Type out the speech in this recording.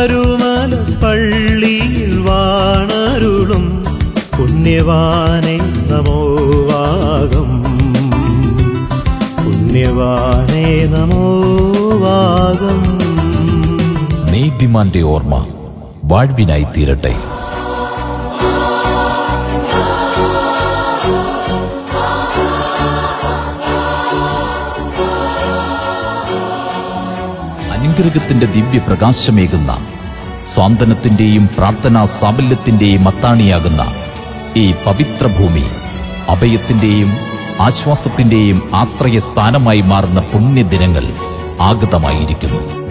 കരുമല പള്ളിയിൽ വാണരുളും പുണ്യവാനെ നമോവാകം പുണ്യവാനെ നമോവാകം നീതിമാന്റെ ഓർമ്മ വാഴ്വിനായി തീരട്ടെ അനുഗ്രഹത്തിന്റെ ദിവ്യ പ്രകാശമേകുന്ന സ്വാന്തനത്തിന്റെയും പ്രാർത്ഥനാ സാബല്യത്തിന്റെയും അത്താണിയാകുന്ന ഈ പവിത്ര ഭൂമി അഭയത്തിന്റെയും ആശ്വാസത്തിന്റെയും ആശ്രയ സ്ഥാനമായി മാറുന്ന പുണ്യദിനങ്ങൾ ആഗതമായിരിക്കുന്നു